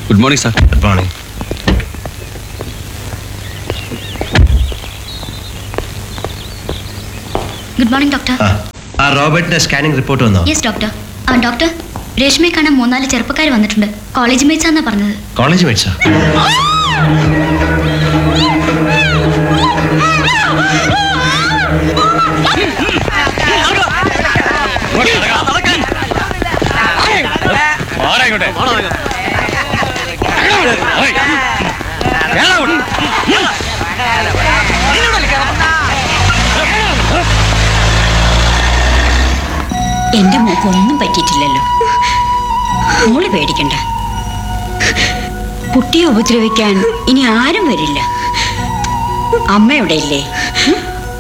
good morning sir good morning good morning doctor ആ ആ റോബർട്ടിന്റെ സ്കാനിംഗ് റിപ്പോർട്ട് വന്നോ യെസ് ഡോക്ടർ ആ ഡോക്ടർ രേഷ്മയെ കാണാൻ മൂന്നാല് ചെറുപ്പക്കാർ വന്നിട്ടുണ്ട് കോളേജ് മേറ്റ്സ് ആണെന്നാ പറഞ്ഞത് കോളേജ് മേടിച്ചോ എന്റെ മോക്ക് ഒന്നും പറ്റിയിട്ടില്ലല്ലോ മോള് പേടിക്കണ്ട കുട്ടിയെ ഉപദ്രവിക്കാൻ ഇനി ആരും വരില്ല അമ്മ ഇവിടെ ഇല്ലേ